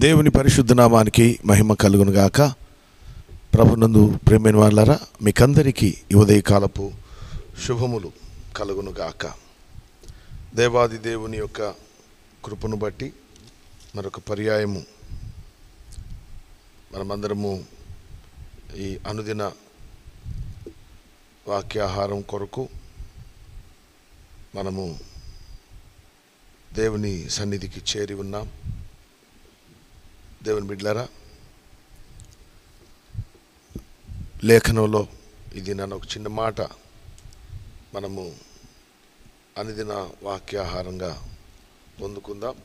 దేవుని పరిశుద్ధ నామానికి మహిమ కలుగును గాక ప్రభునందు ప్రేమైన వాళ్ళారా మీకందరికీ ఈ ఉదయకాలపు శుభములు కలుగును గాక దేవాది దేవుని యొక్క కృపను బట్టి మరొక పర్యాయము మనమందరము ఈ అనుదిన వాక్యాహారం కొరకు మనము దేవుని సన్నిధికి చేరి ఉన్నాం దేవుని బిడ్డలారా లేఖనంలో ఇది నన్ను ఒక చిన్న మాట మనము అనుదిన వాక్యాహారంగా పొందుకుందాం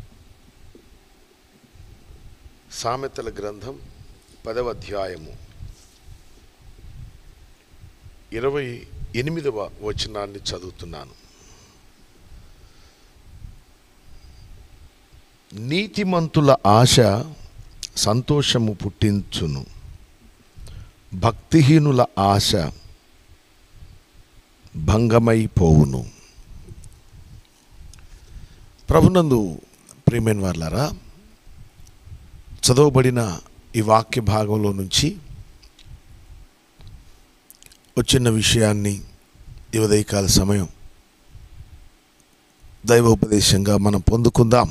సామెతల గ్రంథం పదవ అధ్యాయము ఇరవై ఎనిమిదవ వచనాన్ని చదువుతున్నాను నీతిమంతుల ఆశ సంతోషము పుట్టించును భక్తిహీనుల ఆశ భంగమైపోవును ప్రభునందు ప్రియమైన వాళ్ళారా చదవబడిన ఈ వాక్య భాగంలో నుంచి వచ్చిన విషయాన్ని ఈ ఉదయకాల సమయం దైవోపదేశంగా మనం పొందుకుందాం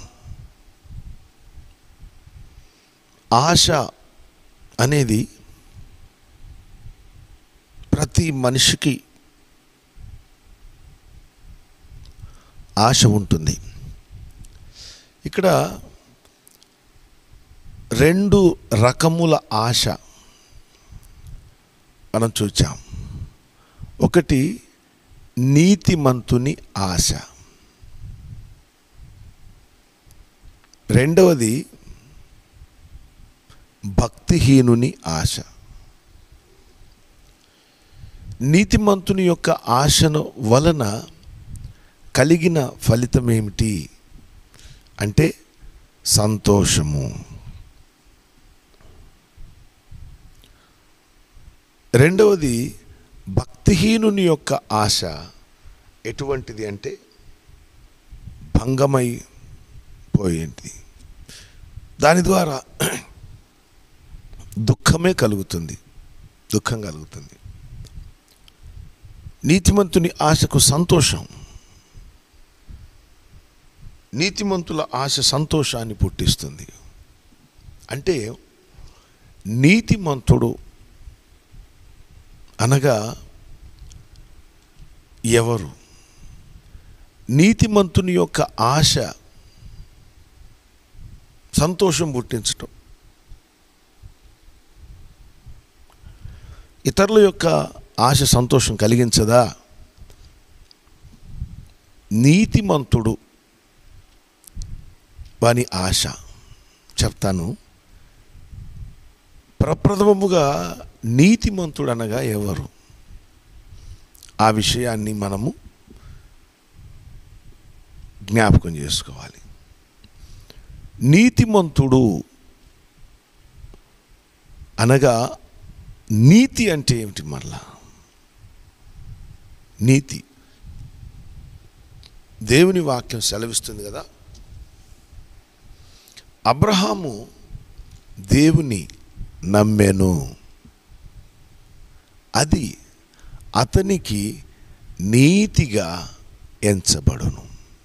ఆశ అనేది ప్రతి మనిషికి ఆశ ఉంటుంది ఇక్కడ రెండు రకముల ఆశ మనం చూచాం ఒకటి నీతిమంతుని ఆశ రెండవది భక్తిహీనుని ఆశ నీతిమంతుని యొక్క ఆశను వలన కలిగిన ఫలితం ఏమిటి అంటే సంతోషము రెండవది భక్తిహీనుని యొక్క ఆశ ఎటువంటిది అంటే భంగమై పోయేది దాని ద్వారా దుఃఖమే కలుగుతుంది దుఃఖం కలుగుతుంది నీతిమంతుని ఆశకు సంతోషం నీతిమంతుల ఆశ సంతోషాన్ని పుట్టిస్తుంది అంటే నీతిమంతుడు అనగా ఎవరు నీతిమంతుని యొక్క ఆశ సంతోషం పుట్టించటం ఇతరుల యొక్క ఆశ సంతోషం కలిగించదా నీతిమంతుడు వాని ఆశ చెప్తాను ప్రప్రథమముగా నీతిమంతుడు అనగా ఎవరు ఆ విషయాన్ని మనము జ్ఞాపకం చేసుకోవాలి నీతిమంతుడు అనగా నీతి అంటే ఏమిటి మరలా నీతి దేవుని వాక్యం సెలవిస్తుంది కదా అబ్రహాము దేవుని నమ్మెను అది అతనికి నీతిగా ఎంచబడును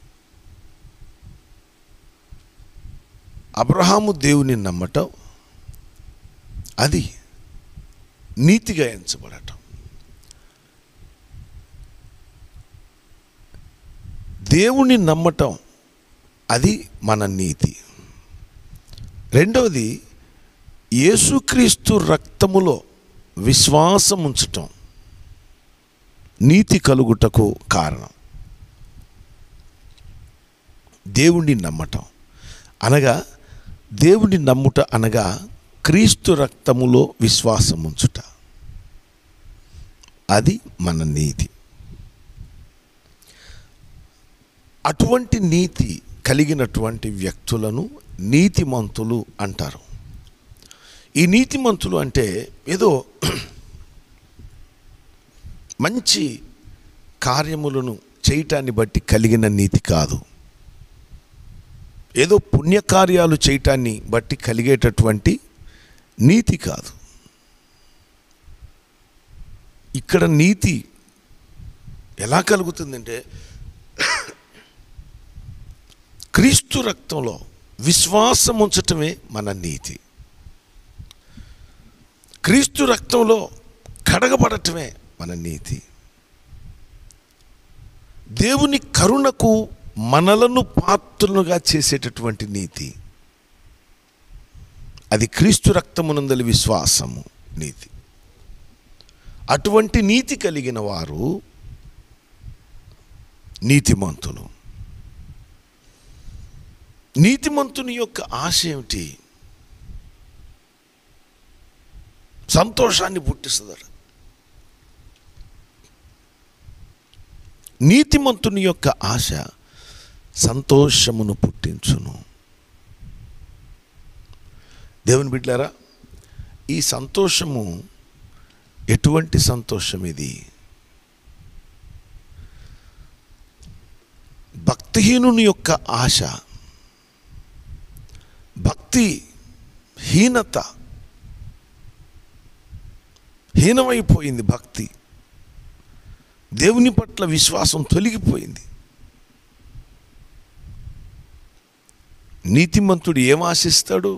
అబ్రహాము దేవుని నమ్మటం అది నీతిగా ఎంచబడటం దేవుని నమ్మటం అది మన నీతి రెండవది యేసుక్రీస్తు రక్తములో విశ్వాసం ఉంచటం నీతి కలుగుటకు కారణం దేవుణ్ణి నమ్మటం అనగా దేవుని నమ్ముట అనగా క్రీస్తు రక్తములో విశ్వాసం ఉంచుట అది మన నీతి అటువంటి నీతి కలిగినటువంటి వ్యక్తులను నీతిమంతులు అంటారు ఈ నీతిమంతులు అంటే ఏదో మంచి కార్యములను చేయటాన్ని బట్టి కలిగిన నీతి కాదు ఏదో పుణ్యకార్యాలు చేయటాన్ని బట్టి కలిగేటటువంటి నీతి కాదు ఇక్కడ నీతి ఎలా కలుగుతుందంటే క్రీస్తు రక్తంలో విశ్వాసం ఉంచటమే మన నీతి క్రీస్తు రక్తంలో కడగబడటమే మన నీతి దేవుని కరుణకు మనలను పాత్రలుగా చేసేటటువంటి నీతి అది క్రీస్తు రక్తమునందలి విశ్వాసము నీతి అటువంటి నీతి కలిగిన వారు నీతిమంతులు నీతిమంతుని యొక్క ఆశ ఏమిటి సంతోషాన్ని పుట్టిస్తుందట నీతిమంతుని యొక్క ఆశ సంతోషమును పుట్టించును దేవుని బిడ్డారా ఈ సంతోషము ఎటువంటి సంతోషం ఇది భక్తిహీనుని యొక్క ఆశ భక్తి హీనత హీనమైపోయింది భక్తి దేవుని పట్ల విశ్వాసం తొలగిపోయింది నీతిమంతుడు ఏం ఆశిస్తాడు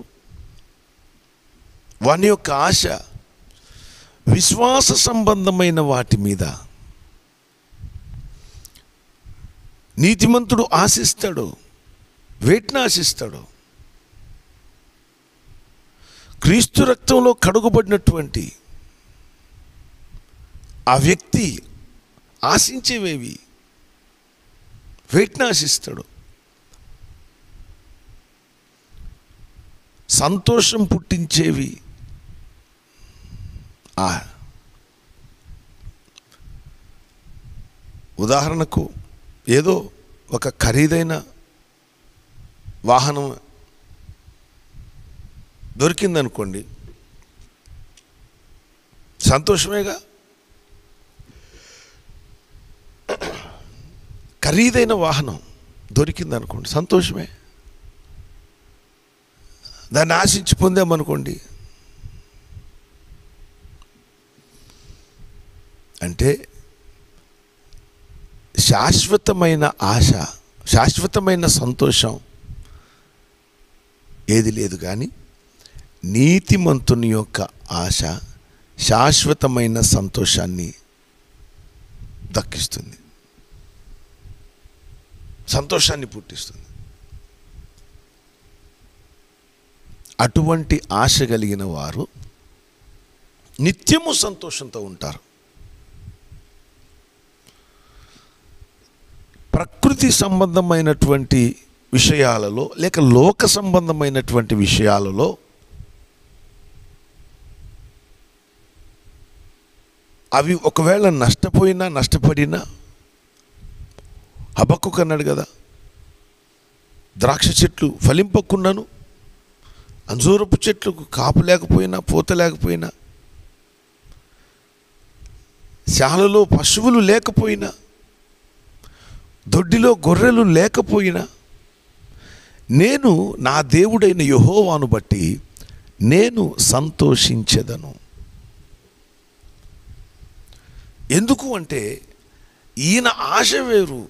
వాని యొక్క ఆశ విశ్వాస సంబంధమైన వాటి మీద నీతిమంతుడు ఆశిస్తాడు వేటిని ఆశిస్తాడు క్రీస్తు రక్తంలో కడుగుబడినటువంటి ఆ వ్యక్తి ఆశించేవేవి వేటిని ఆశిస్తాడు సంతోషం పుట్టించేవి ఆ ఉదాహరణకు ఏదో ఒక ఖరీదైన వాహనం దొరికిందనుకోండి సంతోషమేగా ఖరీదైన వాహనం దొరికిందనుకోండి సంతోషమే దాన్ని ఆశించి పొందామనుకోండి అంటే శాశ్వతమైన ఆశ శాశ్వతమైన సంతోషం ఏది లేదు కానీ నీతిమంతుని యొక్క ఆశ శాశ్వతమైన సంతోషాన్ని దక్కిస్తుంది సంతోషాన్ని పుట్టిస్తుంది అటువంటి ఆశ కలిగిన వారు నిత్యము సంతోషంతో ఉంటారు ప్రకృతి సంబంధమైనటువంటి విషయాలలో లేక లోక సంబంధమైనటువంటి విషయాలలో అవి ఒకవేళ నష్టపోయినా నష్టపడినా హబక్కు అన్నాడు కదా ద్రాక్ష చెట్లు ఫలింపకున్నాను అంజూరపు చెట్లకు కాపు లేకపోయినా పూత లేకపోయినా శాలలో పశువులు లేకపోయినా దొడ్డిలో గొర్రెలు లేకపోయినా నేను నా దేవుడైన యహోవాను బట్టి నేను సంతోషించెదను ఎందుకు అంటే ఈయన ఆశ వేరు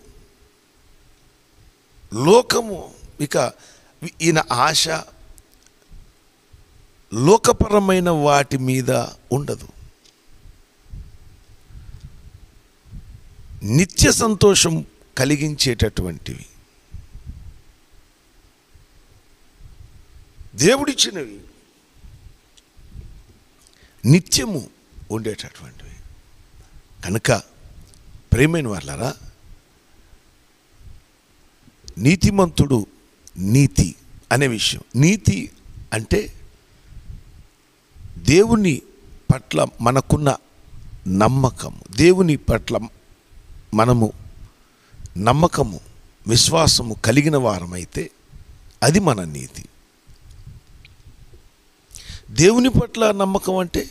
లోకము ఇక ఈయన ఆశ లోకపరమైన వాటి మీద ఉండదు నిత్య సంతోషం కలిగించేటటువంటివి దేవుడిచ్చినవి నిత్యము ఉండేటటువంటివి కనుక ప్రేమైన వాళ్ళరా నీతిమంతుడు నీతి అనే విషయం నీతి అంటే దేవుని పట్ల మనకున్న నమ్మకం దేవుని పట్ల మనము నమ్మకము విశ్వాసము కలిగిన వారమైతే అది మన నీతి దేవుని పట్ల నమ్మకం అంటే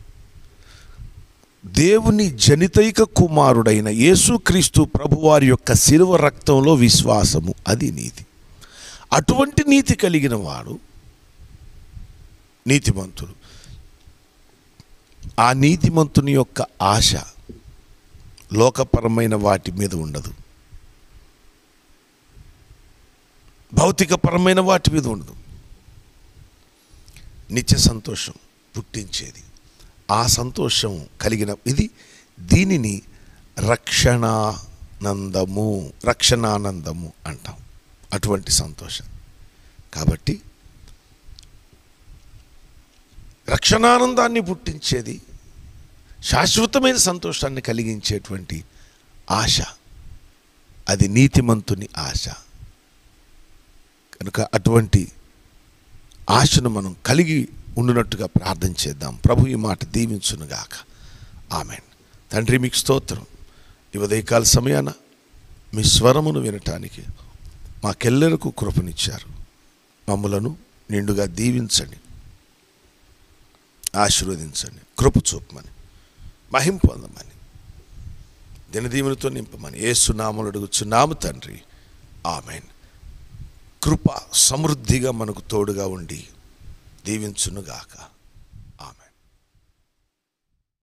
దేవుని జనితైక కుమారుడైన యేసుక్రీస్తు ప్రభువారి యొక్క శిలువ రక్తంలో విశ్వాసము అది నీతి అటువంటి నీతి కలిగిన వాడు నీతిమంతుడు ఆ నీతిమంతుని యొక్క ఆశ లోకపరమైన వాటి మీద ఉండదు భౌతికపరమైన వాటి మీద ఉండదు నిత్య సంతోషం పుట్టించేది ఆ సంతోషం కలిగిన ఇది దీనిని రక్షణానందము రక్షణానందము అంటాం అటువంటి సంతోషం కాబట్టి రక్షణానందాన్ని పుట్టించేది శాశ్వతమైన సంతోషాన్ని కలిగించేటువంటి ఆశ అది నీతిమంతుని ఆశ కనుక అటువంటి ఆశను మనం కలిగి ఉండునట్టుగా ప్రార్థన చేద్దాం ప్రభు ఈ మాట దీవించునుగాక ఆమెన్ తండ్రి మీకు స్తోత్రం ఈ ఉదయకాల సమయాన మీ స్వరమును వినటానికి మాకెల్లరకు కృపనిచ్చారు మమ్ములను నిండుగా దీవించండి ఆశీర్వదించండి కృప చూపమని మహిం పొందమని దినదీవునితో నింపమని ఏసునామలు అడుగుచున్నాము తండ్రి ఆమెన్ కృప సమృద్ధిగా మనకు తోడుగా ఉండి దీవించునుగాక